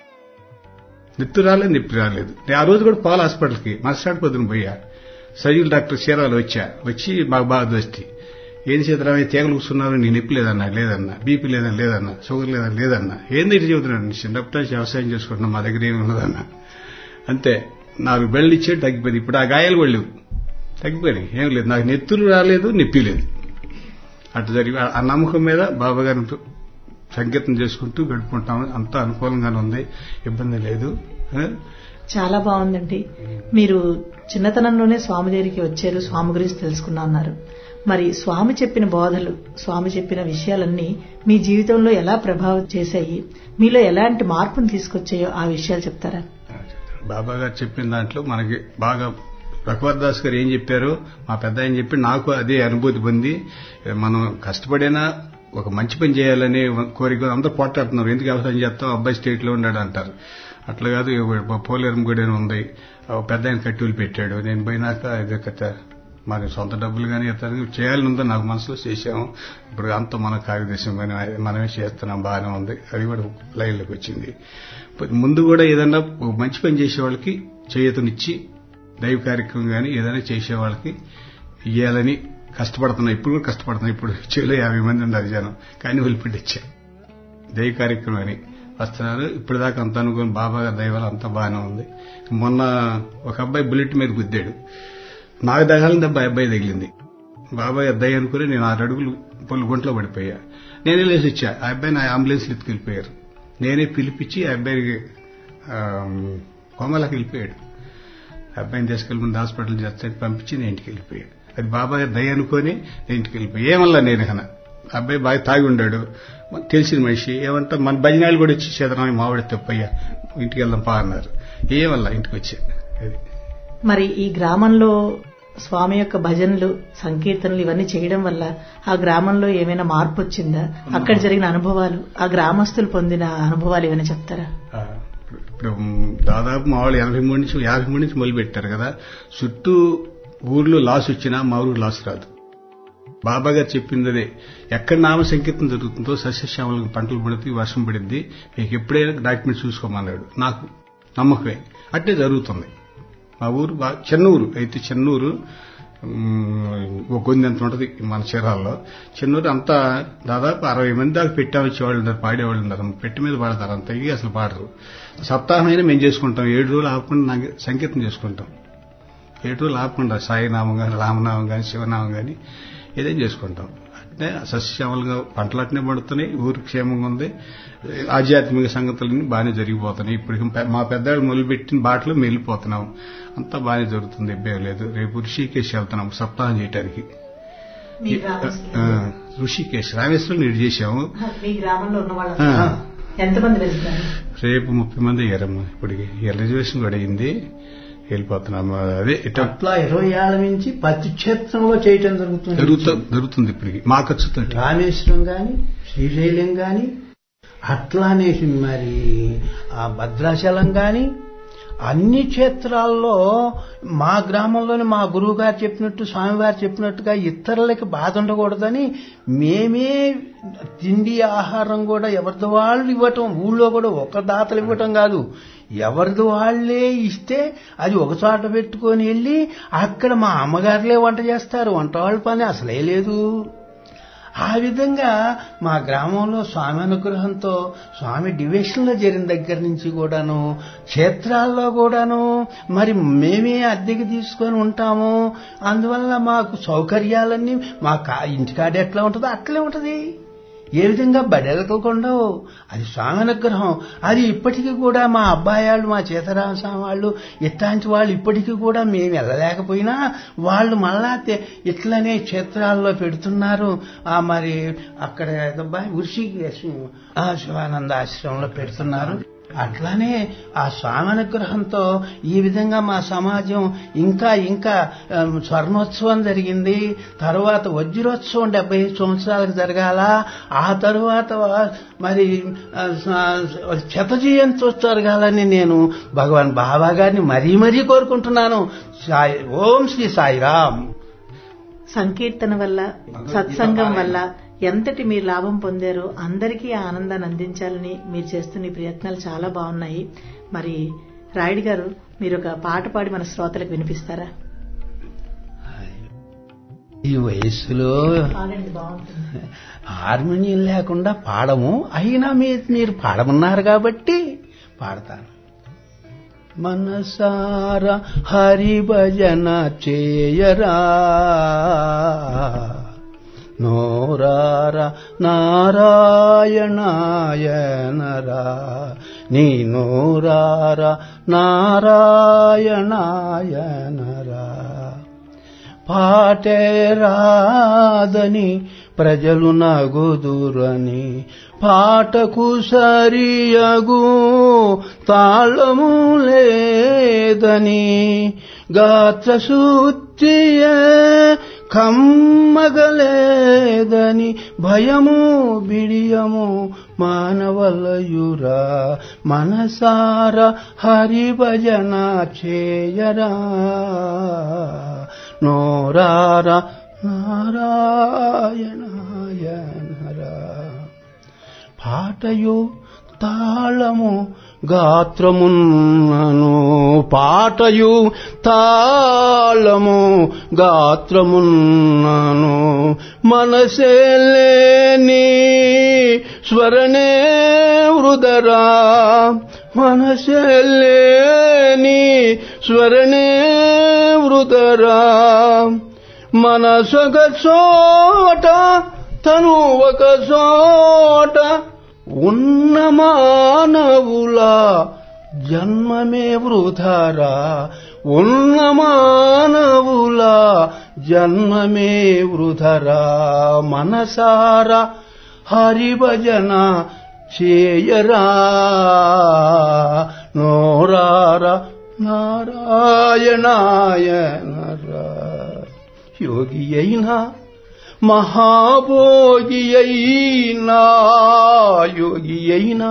నెత్తురు రాలేదు నొప్పి రాలేదు నేను ఆ రోజు కూడా పాల హాస్పిటల్కి మరుసటి పొద్దున పోయా సజీల్ డాక్టర్ చీరాలు వచ్చా వచ్చి మాకు బాగా దోస్తి ఏం చేతరామే తీగలు కూర్చున్నారు నీ నొప్పి లేదన్నా లేదన్నా బీపీ లేదని లేదన్నా షుగర్ లేదని లేదన్నా ఏంది ఇటు చెబుతున్నాను చిన్నప్పటి నుంచి వ్యవసాయం చేసుకుంటున్నా మా దగ్గర ఏమి ఉన్నదన్నా అంతే నాలుగు బెళ్ళు ఇచ్చాడు తగ్గిపోయింది ఇప్పుడు ఆ గాయాలు కూడా లేవు తగ్గిపోయినాయి ఏం లేదు నాకు నెత్తులు రాలేదు నొప్పి లేదు అటు జరిగి ఆ నమ్మకం మీద బాబా గారితో సంగీతం చేసుకుంటూ గడుపుకుంటాం అంతా అనుకూలంగానే ఉంది ఇబ్బంది లేదు చాలా బాగుందండి మీరు చిన్నతనంలోనే స్వామి దగ్గరికి వచ్చారు స్వామి గురించి తెలుసుకున్నా అన్నారు మరి స్వామి చెప్పిన బోధలు స్వామి చెప్పిన విషయాలన్నీ మీ జీవితంలో ఎలా ప్రభావం చేశాయి మీలో ఎలాంటి మార్పును తీసుకొచ్చాయో ఆ విషయాలు చెప్తారా బాబా గారు చెప్పిన దాంట్లో మనకి బాగా రఘువర్ దాస్ గారు ఏం చెప్పారో మా పెద్ద ఆయన చెప్పి నాకు అదే అనుభూతి పొంది మనం కష్టపడైనా ఒక మంచి పని చేయాలనే కోరిక అందరూ పోట్లాడుతున్నారు ఎందుకు వ్యవసాయం చేస్తాం అబ్బాయి స్టేట్ లో ఉన్నాడు అంటారు అట్లా కాదు పోలేరం కూడా ఉంది పెద్ద ఆయన కట్టులు పెట్టాడు నేను పోయినాక ఇది కథ మరి సొంత డబ్బులు కానీ ఇతను చేయాలని ఉందో నాకు మనసులో చేశాము ఇప్పుడు అంత మన కాగిదేశం కానీ మనమే చేస్తున్నాం బాగానే ఉంది అది కూడా లైన్లోకి వచ్చింది ముందు కూడా ఏదన్నా మంచి పని చేసే వాళ్ళకి చేయూతనిచ్చి దైవ కార్యక్రమం కానీ ఏదైనా చేసే వాళ్ళకి ఇవ్వాలని కష్టపడుతున్నా ఇప్పుడు కూడా కష్టపడుతున్నా ఇప్పుడు చేలో యాభై మంది ఉన్నారు జనం కానీ వదిలిపెట్టిచ్చా దైవ కార్యక్రమం అని వస్తున్నారు ఇప్పుడు దాకా అంత అనుకుని బాబా గారి దైవాలు అంతా బాగానే ఉంది మొన్న ఒక అబ్బాయి బుల్లెట్ మీద గుద్దాడు నాకు తగాలని దెబ్బ అబ్బాయి తగిలింది బాబాయ్ అబ్బాయి అనుకుని నేను ఆరు అడుగులు పొల్లు గుంట్లో పడిపోయా నేనే లేచి ఇచ్చా ఆ అబ్బాయిని ఆ అంబులెన్స్ ఎత్తుకెళ్ళిపోయారు నేనే పిలిపించి ఆ అబ్బాయికి కోమలకి వెళ్ళిపోయాడు అబ్బాయిని తీసుకెళ్ళి ముందు హాస్పిటల్ చేస్తే పంపించి నేను ఇంటికి వెళ్ళిపోయాడు అది బాబాయ్ దయ అనుకొని నేను ఇంటికి వెళ్ళిపోయి ఏమల్లా నేను కన అబ్బాయి బాగా తాగి ఉండాడు తెలిసిన మనిషి ఏమంటా మన భజనాలు కూడా వచ్చి చేతనాన్ని మావిడ తప్పయ్యా ఇంటికి వెళ్దాం పా అన్నారు ఏమల్లా ఇంటికి వచ్చా అది మరి ఈ గ్రామంలో స్వామి యొక్క భజనలు సంకీర్తనలు ఇవన్నీ చేయడం వల్ల ఆ గ్రామంలో ఏమైనా మార్పు వచ్చిందా అక్కడ జరిగిన అనుభవాలు ఆ గ్రామస్తులు పొందిన అనుభవాలు ఏమైనా చెప్తారా ఇప్పుడు దాదాపు మా వాళ్ళు ఎనభై మూడు నుంచి యాభై మూడు నుంచి మొదలు పెట్టారు కదా చుట్టూ ఊర్లో లాస్ వచ్చినా మా ఊరు లాస్ రాదు బాబా గారు చెప్పింది అదే ఎక్కడ నామ సంకీర్తన జరుగుతుందో సస్యశ్యామలకు పంటలు పడితే వర్షం పడింది మీకు ఎప్పుడైనా డాక్యుమెంట్ చూసుకోమన్నాడు నాకు నమ్మకమే అట్టే జరుగుతుంది మా ఊరు చెన్నూరు అయితే చెన్నూరు ఒక కొన్ని ఎంత ఉంటుంది మన చీరాల్లో చెన్నూరు అంతా దాదాపు అరవై మంది దాకా పెట్టా వచ్చేవాళ్ళు ఉన్నారు పాడేవాళ్ళు ఉన్నారు పెట్టి మీద పాడతారు అంత ఇవి అసలు పాడరు సప్తాహమైనా మేము చేసుకుంటాం ఏడు రోజులు ఆపకుండా సంకీర్తన చేసుకుంటాం ఏడు రోజులు ఆపకుండా సాయినామం కానీ రామనామం కానీ శివనామం కానీ ఏదైనా చేసుకుంటాం అంటే సస్యశ్యామలుగా పంటలు అట్నే పడుతున్నాయి ఊరు క్షేమంగా ఉంది ఆధ్యాత్మిక సంగతులన్నీ బాగానే జరిగిపోతున్నాయి ఇప్పుడు మా పెద్దవాళ్ళు మొదలుపెట్టిన బాటలో వెళ్ళిపోతున్నాం అంతా బాగానే జరుగుతుంది ఇబ్బంది లేదు రేపు ఋషికేశ్ వెళ్తున్నాం సప్తాహం చేయడానికి మీ గ్రామస్తులు ఆ, ఋషికేశ్ రామేశ్వరం నీడు చేశాము మీ గ్రామంలో ఉన్న వాళ్ళు ఆ. ఎంతమంది వెళ్తున్నారు రేపు ముప్పై మంది అయ్యారమ్మా ఇప్పటికి రిజర్వేషన్ కూడా అయింది వెళ్ళిపోతున్నాము అదే ఇట్లా అట్లా ఇరవై ఏళ్ల నుంచి ప్రతి క్షేత్రంలో చేయటం జరుగుతుంది జరుగుతూ జరుగుతుంది ఇప్పటికి మా ఖర్చుతో రామేశ్వరం గాని శ్రీశైలం గాని అట్లానే మరి ఆ భద్రాచలం గాని అన్ని క్షేత్రాల్లో మా గ్రామంలోని మా గురువు గారు చెప్పినట్టు స్వామివారు చెప్పినట్టుగా ఇతరులకి బాధ ఉండకూడదని మేమే తిండి ఆహారం కూడా ఎవరిది వాళ్ళు ఇవ్వటం ఊళ్ళో కూడా ఒక దాతలు ఇవ్వటం కాదు ఎవరిది వాళ్ళే ఇస్తే అది ఒక చోట పెట్టుకొని వెళ్ళి అక్కడ మా అమ్మగారులే వంట చేస్తారు వంట వాళ్ళ పని అసలే లేదు ఆ విధంగా మా గ్రామంలో స్వామి అనుగ్రహంతో స్వామి డివిషన్లో చేరిన దగ్గర నుంచి కూడాను క్షేత్రాల్లో కూడాను మరి మేమే అద్దెకి తీసుకొని ఉంటాము అందువల్ల మాకు సౌకర్యాలన్నీ మా కా- ఇంటికాడ ఎట్లా ఉంటుందో అట్లే ఉంటుంది ఏ విధంగా బడెలకుండా అది స్వామి అనుగ్రహం అది ఇప్పటికీ కూడా మా అబ్బాయాళ్ళు మా చేతరామ స్వామి వాళ్ళు ఇట్లాంటి వాళ్ళు ఇప్పటికీ కూడా మేము వెళ్ళలేకపోయినా వాళ్ళు మళ్ళా తె- ఇట్లనే క్షేత్రాల్లో పెడుతున్నారు ఆ మరి అక్కడ ఏదబ్బా ఉరిషికేశ్ ఆ శివానంద ఆశ్రమంలో పెడుతున్నారు అట్లానే ఆ స్వామి అనుగ్రహంతో ఈ విధంగా మా సమాజం ఇంకా ఇంకా ఆ, స్వర్ణోత్సవం జరిగింది తర్వాత వజ్రోత్సవం డెబ్బై సంవత్సరాలకు జరగాల ఆ తరువాత మరి ఆ, స- శత జయంతి జరగాలని నేను భగవాన్ బాబా గారిని మరీ మరీ కోరుకుంటున్నాను సాయి ఓం శ్రీ సాయిరామ్ సంకీర్తన వల్ల సత్సంగం వల్ల ఎంతటి మీరు లాభం పొందారో అందరికీ ఆ ఆనందాన్ని అందించాలని మీరు చేస్తున్న ఈ ప్రయత్నాలు చాలా బాగున్నాయి మరి రాయుడు గారు మీరు ఒక పాట పాడి మన శ్రోతలకు వినిపిస్తారా ఈ వయస్సులో పాడండి బాగుంటుంది హార్మోనియం లేకుండా పాడము అయినా మీరు మీరు పాడమన్నారు కాబట్టి పాడతాను మనసార హరి భజన చేయరా నోరార నారాయణాయనరా నీ నోరార నారాయణాయనరా పాటే రాదని ప్రజలు నగుదురని పాటకు సరియగు తాళము లేదని గాత్రశుద్ధియే కమ్మగలేదని భయము బిడియము మానవలయురా మనసార హరి భజన చేయరా నోరార నారాయణాయనరా పాటయు తాళము గాత్రమున్నను పాటయు తాళము గాత్రమున్నను మనసే లేని స్వరణే వృదరా మనసే లేని స్వరణే వృదరా మనసొక చోట తను ఒక చోట ఉన్న మానవుల జన్మమే వృధరా ఉన్న మానవుల జన్మమే వృధరా మనసారా హరిభజన చేయరా నోరార నారాయణాయనరా యోగి అయినా మహాభోగి అయినా యోగి అయినా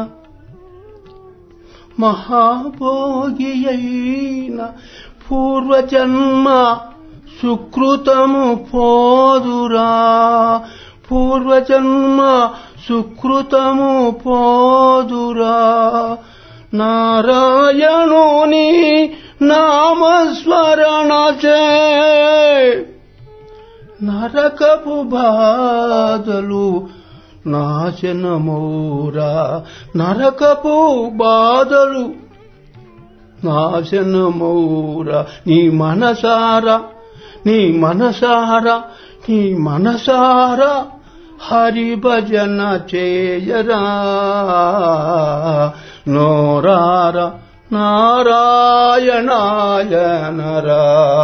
మహాభోగి అయినా పూర్వజన్మ సుకృతము పోదురా పూర్వజన్మ సుకృతము పోదురా నారాయణుని నామస్మరణ చే నరకపు బాధలు నాశనమౌరా నరకపు బాధలు నాశనమౌరా నీ మనసారా నీ మనసారా నీ మనసారా హరి భజన చేయరా నోరార నారాయణాయనరా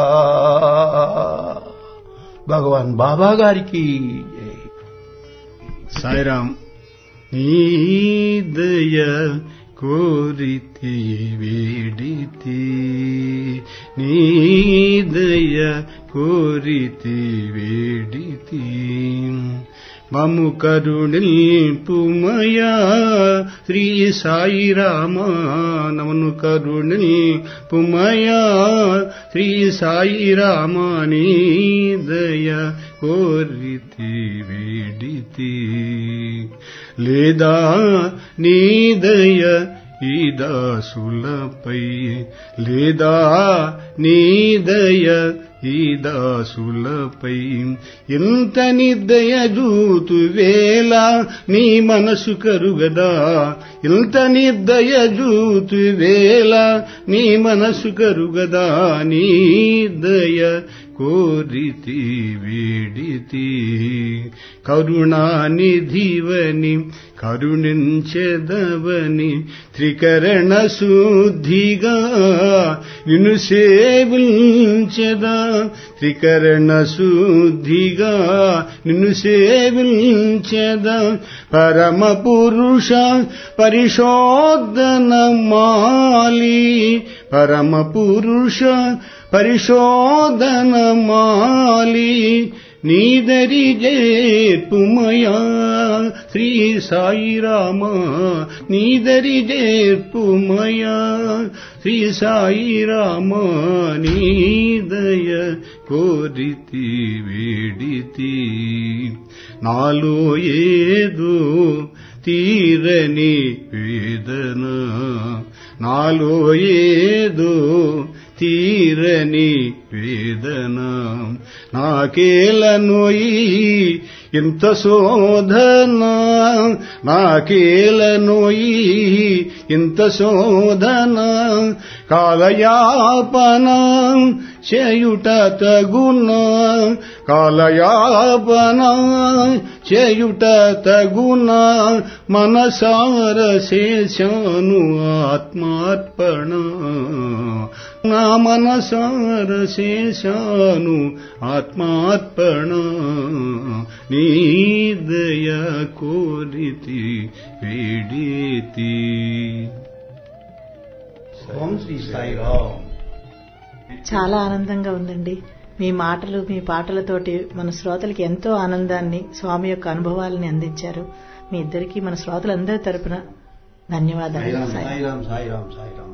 భగవాన్ బాబా గారికి జై. సాయిరాం నీ దయ కోరితి వేడితి నీ దయ కోరితి వేడితి మము కరుణిల్పుమయా శ్రీ సాయి రామా నమను కరుణిల్పుమయా శ్రీ సాయి రామా నీ దయ కోరితి వేడితి లేదా నీ దయ ఈ దాసులపై లేదా నీ దయ ఈ దాసులపై ఎంత నిర్దయ జూతు వేళ నీ మనసు కరుగదా ఎంత నిర్దయ జూతు వేళ నీ మనసు కరుగదా నీ దయ కోరితి వేడితి కరుణానిధివని కరుణించెదవని త్రికరణ శుద్ధిగా నిన్ను సేవించెదా త్రికరణ శుద్ధిగా నిన్ను సేవించెదా పరమ పురుష పరిశోధన మాలి పరమ పురుష పరిశోధన మాలి నీదరి జేర్పుమయా శ్రీ సాయి రామ నీదరి జేర్పుమయా శ్రీ సాయి రామ నీదయ కోరితి వేడితి నాలో ఏదో తీరని వేదన నాలో ఏదో తీరని వేదన నాకేలనోయి ఇంత శోధన నాకేలనోయి ఇంత శోధన కాలయాపన చేయుట తగున కాలయాపన చేయుట తగున మనసార శేషాను ఆత్మార్పణ నా మనసార శేషాను ఆత్మార్పణ నీ దయ కోరితి వేడితి ఓం శ్రీ సాయిరామ్ చాలా ఆనందంగా ఉందండి మీ మాటలు మీ పాటలతోటి మన శ్రోతలకి ఎంతో ఆనందాన్ని స్వామి యొక్క అనుభవాలని అందించారు మీ ఇద్దరికి మన శ్రోతలందరి తరపున ధన్యవాదాలు సాయిరామ్ సాయి. సాయిరామ్ సాయిరామ్ సాయిరామ్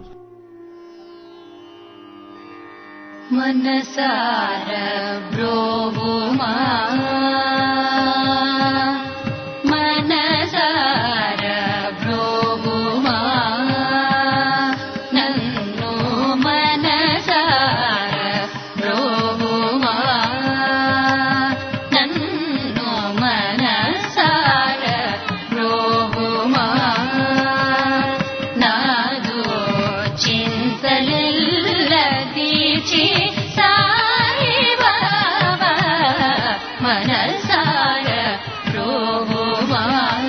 मनसार ब्रोवुमा मनसार ब्रोवुमा नन्नु मनसार ब्रोवुमा नन्नु मनसार ब्रोवुमा నాదు చింతలిల్ల తీర్చి సాయి బాబా మనసార ప్రోమా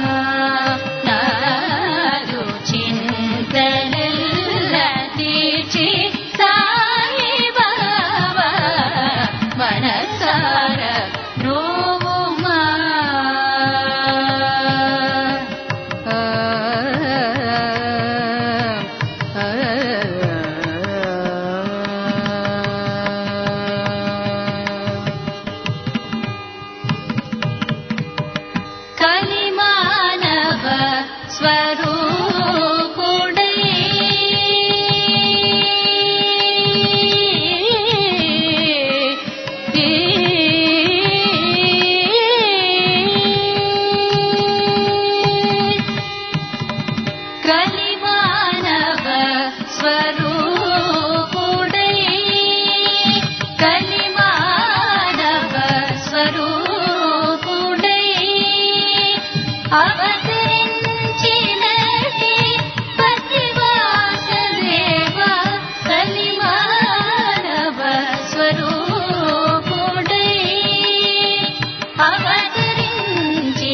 నాదు చింతలిల్ల తీర్చి సాయి బాబా మనసార ప్రోమా కలిమానవ స్వరూపుడై కలిమానవ స్వరూపుడై కలిమానవ స్వరూపుడై అవతరించినటి పతివాసదేవ కలిమానవ స్వరూపుడై అవతరించి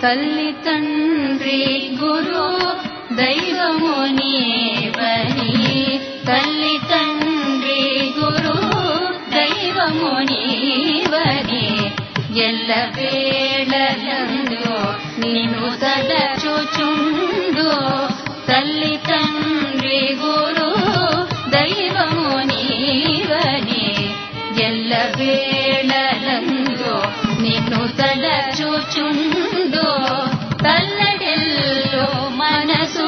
తల్లి తండ్రి గురు దైవము నీవని తల్లి తండ్రి గురు దైవము నీవని ఎల్ల వేళలందు నిన్ను తలచుచుండు తల్లి తండ్రి గురు దైవము నీవని ఎల్ల వేళలందు నిన్ను తలచుచుండు తల్లడిల్లు మనసు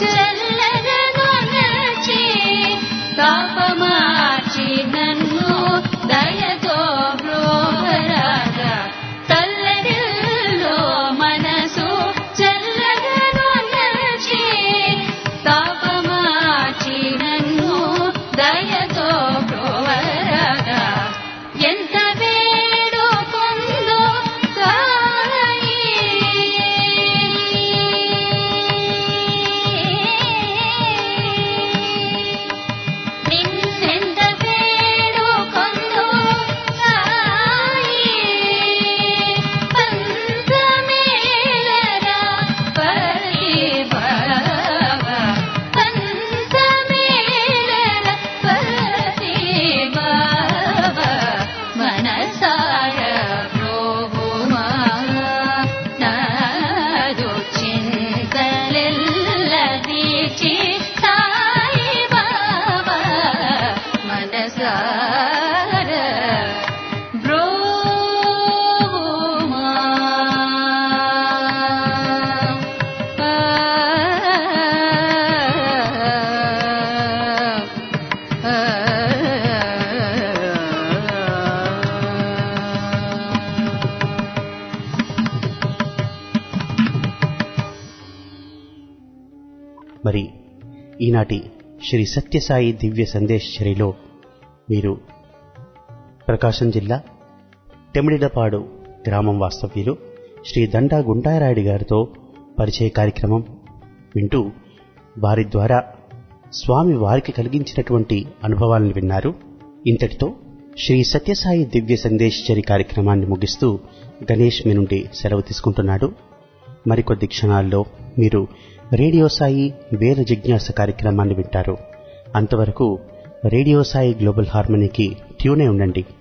చల్లనచి కాపమార్చి నన్ను దయతో బ్రోహరాగా తల్లడిల్లు మనసు చల్లనచి తాపమార్చి నన్ను దయతో బ్రోహరాగా ఎంత వేడుకొందో తాయి నిన్నెంత వేడుకొందో తాయి పంచమేలరా పరిభవ పంచమేలరా పరిభవ మనసార ప్రోగుమా నాదు చింతలెల్ల దీచి సాయి బాబా మనసార బ్రోగుమా మరి ఈనాటి శ్రీ సత్యసాయి దివ్య సందేశ్చరిలో మీరు ప్రకాశం జిల్లా తెమిడిడపాడు గ్రామం వాస్తవ్యులు శ్రీ దండా గుండారాయుడు గారితో పరిచయ కార్యక్రమం వింటూ వారి ద్వారా స్వామి వారికి కలిగించినటువంటి అనుభవాలను విన్నారు ఇంతటితో శ్రీ సత్యసాయి దివ్య సందేశ్చరి కార్యక్రమాన్ని ముగిస్తూ గణేష్ మీ నుండి సెలవు తీసుకుంటున్నాడు మరికొద్ది క్షణాల్లో మీరు రేడియో సాయి వేద జిజ్ఞాస కార్యక్రమాన్ని వింటారు అంతవరకు రేడియో సాయి గ్లోబల్ హార్మనీకి ట్యూనే ఉండండి